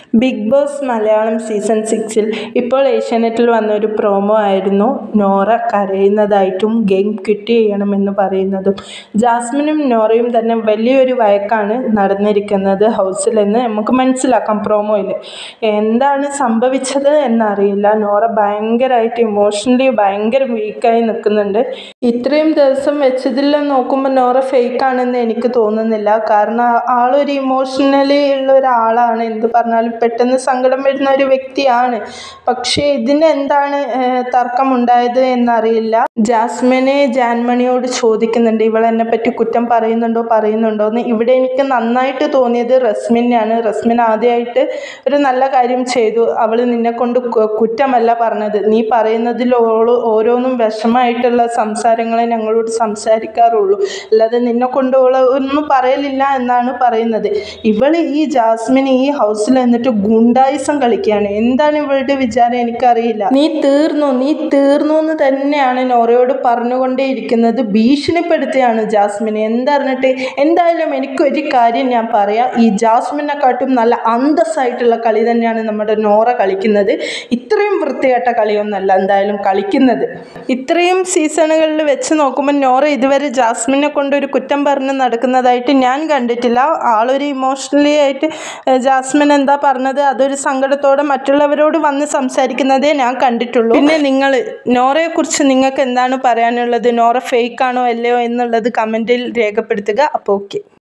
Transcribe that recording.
big boss Malayalam season സിക്സിൽ ഇപ്പോൾ ഏഷ്യാനെറ്റിൽ വന്ന ഒരു പ്രൊമോ ആയിരുന്നു നോറ കരയുന്നതായിട്ടും ഗെയിം ക്വിറ്റ് ചെയ്യണമെന്ന് പറയുന്നതും ജാസ്മിനും നോറയും തന്നെ വലിയൊരു വഴക്കാണ് നടന്നിരിക്കുന്നത് ഹൗസിലെന്ന് നമുക്ക് മനസ്സിലാക്കാം പ്രൊമോയിൽ എന്താണ് സംഭവിച്ചത് എന്നറിയില്ല നോറ ഭയങ്കരമായിട്ട് ഇമോഷണലി ഭയങ്കര വീക്കായി നിൽക്കുന്നുണ്ട് ഇത്രയും ദിവസം വെച്ചതിൽ നോക്കുമ്പോൾ നോറ ഫേക്കാണെന്ന് എനിക്ക് തോന്നുന്നില്ല കാരണം ആളൊരു ഇമോഷണലി ഉള്ള ഒരാളാണ് എന്ത് പറഞ്ഞാലും പെട്ടെന്ന് സങ്കടം വരുന്ന ഒരു വ്യക്തിയാണ് പക്ഷേ ഇതിന് എന്താണ് തർക്കമുണ്ടായത് എന്നറിയില്ല ജാസ്മിനെ ജാൻമണിയോട് ചോദിക്കുന്നുണ്ട് ഇവൾ എന്നെ പറ്റി കുറ്റം പറയുന്നുണ്ടോ പറയുന്നുണ്ടോ എന്ന് ഇവിടെ എനിക്ക് നന്നായിട്ട് തോന്നിയത് റസ്മിനാണ് റസ്മിൻ ആദ്യമായിട്ട് ഒരു നല്ല കാര്യം ചെയ്തു അവൾ നിന്നെ കൊണ്ട് കുറ്റമല്ല പറഞ്ഞത് നീ പറയുന്നതിൽ ഓരോന്നും വിഷമമായിട്ടുള്ള സംസാരങ്ങളെ ഞങ്ങളോട് സംസാരിക്കാറുള്ളൂ അല്ലാതെ നിന്നെ കൊണ്ട് ഒന്നും പറയലില്ല എന്നാണ് പറയുന്നത് ഇവൾ ഈ ജാസ്മിൻ ഈ ഹൗസിൽ എന്നിട്ട് ഗുണ്ടായിസം കളിക്കുകയാണ് എന്താണ് ഇവളുടെ വിചാരം എനിക്കറിയില്ല നീ തീർന്നു നീ തീർന്നു എന്ന് തന്നെയാണ് നോറയോട് പറഞ്ഞുകൊണ്ടേയിരിക്കുന്നത് ഭീഷണിപ്പെടുത്തുകയാണ് ജാസ്മിനെ എന്തറിഞ്ഞിട്ട് എന്തായാലും എനിക്കൊരു കാര്യം ഞാൻ പറയാം ഈ ജാസ്മിനെക്കാട്ടും നല്ല അന്തസ്സായിട്ടുള്ള കളി തന്നെയാണ് നമ്മുടെ നോറ കളിക്കുന്നത് ഇത്രയും വൃത്തികെട്ട കളിയൊന്നല്ല എന്തായാലും കളിക്കുന്നത് ഇത്രയും സീസണുകളിൽ വെച്ച് നോക്കുമ്പോൾ നോറ ഇതുവരെ ജാസ്മിനെ കൊണ്ട് ഒരു കുറ്റം പറഞ്ഞ് നടക്കുന്നതായിട്ട് ഞാൻ കണ്ടിട്ടില്ല ആളൊരു ഇമോഷണലി ആയിട്ട് ജാസ്മിൻ എന്താ പറഞ്ഞത് അതൊരു സങ്കടത്തോടെ മറ്റുള്ളവരോട് വന്ന് സംസാരിക്കുന്നതേ ഞാൻ കണ്ടിട്ടുള്ളൂ പിന്നെ നിങ്ങൾ നോറയെക്കുറിച്ച് നിങ്ങൾക്ക് എന്താണ് പറയാനുള്ളത് നോറ ഫേക്ക് ആണോ അല്ലയോ എന്നുള്ളത് കമൻറ്റിൽ രേഖപ്പെടുത്തുക അപ്പോൾ ഓക്കെ